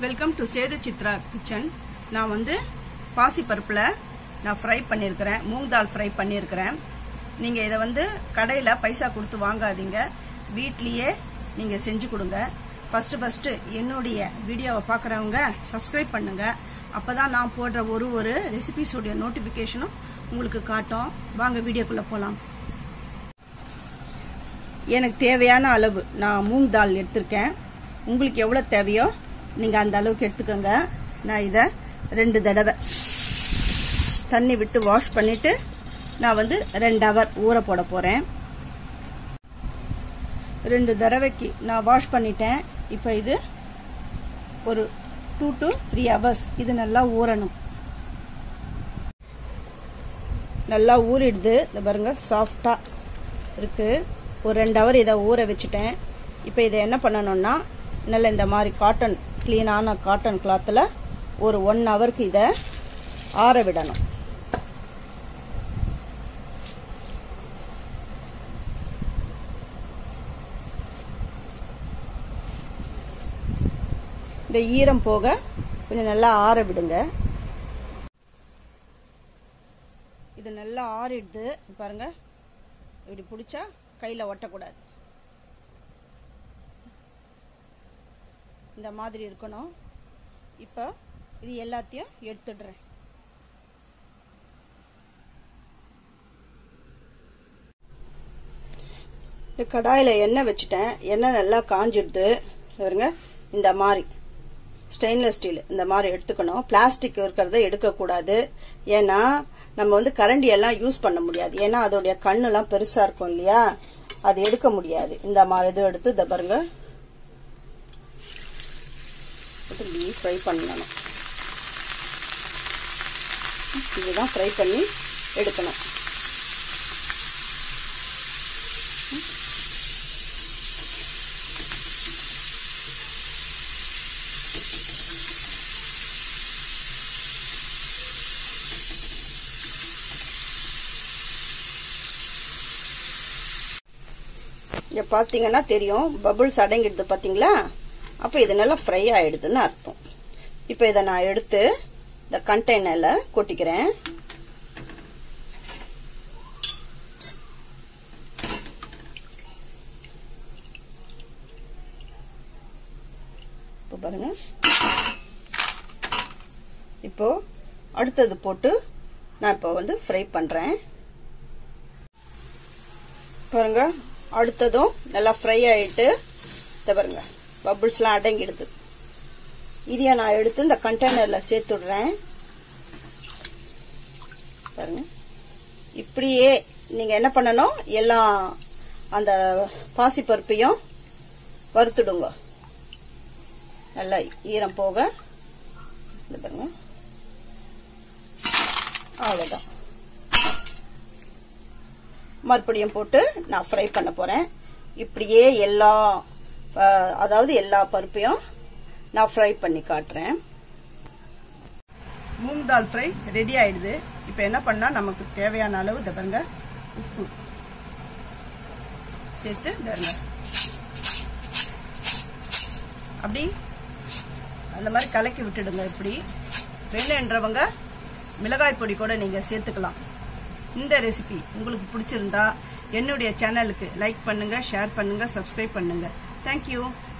welcome to Sethu Chitra kitchen நான் வந்து பாசி பருப்பில் நான் ஃப்ரை பண்ணியிருக்கிறேன் மூங் தால் ஃப்ரை பண்ணியிருக்கிறேன் நீங்கள் இதை வந்து கடையில் பைசா கொடுத்து வாங்காதீங்க வீட்லேயே நீங்கள் செஞ்சு கொடுங்க ஃபஸ்ட்டு ஃபஸ்ட்டு என்னுடைய வீடியோவை பார்க்குறவங்க சப்ஸ்கிரைப் பண்ணுங்க அப்போ தான் நான் போடுற ஒரு ஒரு ரெசிபிஸோடைய நோட்டிஃபிகேஷனும் உங்களுக்கு காட்டும் வாங்க வீடியோக்குள்ளே போகலாம் எனக்கு தேவையான அளவு நான் மூங் தால் எடுத்திருக்கேன் உங்களுக்கு எவ்வளோ தேவையோ நீங்கள் அந்த அளவுக்கு எடுத்துக்கோங்க நான் இதை ரெண்டு தடவை தண்ணி விட்டு வாஷ் பண்ணிட்டு நான் வந்து ரெண்டு ஹவர் ஊற போட போகிறேன் ரெண்டு தடவைக்கு நான் வாஷ் பண்ணிட்டேன் இப்போ இது ஒரு டூ டு த்ரீ ஹவர்ஸ் இது நல்லா ஊறணும் நல்லா ஊறிடுது இந்த பாருங்க சாஃப்டாக இருக்குது ஒரு ரெண்டு ஹவர் இதை ஊற வச்சுட்டேன் இப்போ இதை என்ன பண்ணணும்னா நல்ல இந்த மாதிரி காட்டன் க்ளீனான காட்டன் கிளாத்தில் ஒரு ஒன் ஹவருக்கு இதை ஆற விடணும் இந்த ஈரம் போக கொஞ்சம் நல்லா ஆற விடுங்க இது நல்லா ஆறிடுது பாருங்க இப்படி பிடிச்சா கையில் ஒட்டக்கூடாது இந்த மாதிரி இருக்கணும் இப்போ இது எல்லாத்தையும் எடுத்துடுறேன் இந்த கடாயில் எண்ணெய் வச்சுட்டேன் எண்ணெய் நல்லா காஞ்சிடுது பாருங்க இந்த மாதிரி ஸ்டெயின்லெஸ் ஸ்டீல் இந்த மாதிரி எடுத்துக்கணும் பிளாஸ்டிக் இருக்கிறத எடுக்கக்கூடாது ஏன்னா நம்ம வந்து கரண்டி எல்லாம் யூஸ் பண்ண முடியாது ஏன்னா அதோடைய கண்ணெல்லாம் பெருசா இருக்கும் இல்லையா அது எடுக்க முடியாது இந்த மாதிரி இது எடுத்து இதை பாருங்க இப்படி ஃப்ரை பண்ணணும் இதுதான் ஃப்ரை பண்ணி எடுக்கணும் இங்கே பார்த்தீங்கன்னா தெரியும் பபுள்ஸ் அடங்கிடுது பார்த்தீங்களா அப்போ இது நல்லா ஃப்ரை ஆயிடுதுன்னு அர்த்தம் இப்போ இதை நான் எடுத்து இந்த கண்டெய்னரில் கொட்டிக்கிறேன் இப்போ பாருங்க இப்போ அடுத்தது போட்டு நான் இப்போ வந்து ஃப்ரை பண்ணுறேன் பாருங்க அடுத்ததும் நல்லா ஃப்ரை ஆயிட்டு இதை பாருங்க பபுள்ஸ்லாம் அடங்கிடுது இதையை நான் எடுத்து இந்த கண்டெய்னரில் சேர்த்துடுறேன் பாருங்க இப்படியே நீங்கள் என்ன பண்ணணும் எல்லாம் அந்த பாசிப்பருப்பையும் வறுத்துடுங்க நல்லா ஈரம் போக இந்த பாருங்க அவ்வளோதான் மறுபடியும் போட்டு நான் ஃப்ரை பண்ண போகிறேன் இப்படியே எல்லா அதாவது எல்லா பருப்பையும் நான் ஃப்ரை பண்ணி காட்டுறேன் மூங் தால் ஃப்ரை ரெடி ஆயிடுது இப்போ என்ன பண்ணால் நமக்கு தேவையான அளவு இதை பாருங்க உப்பு சேர்த்து பாருங்க அப்படி அந்த மாதிரி கலக்கி விட்டுடுங்க இப்படி வேணுன்றவங்க மிளகாய் பொடி கூட நீங்கள் சேர்த்துக்கலாம் இந்த ரெசிபி உங்களுக்கு பிடிச்சிருந்தா என்னுடைய சேனலுக்கு லைக் பண்ணுங்க ஷேர் பண்ணுங்க சப்ஸ்கிரைப் பண்ணுங்க தேங்க்யூ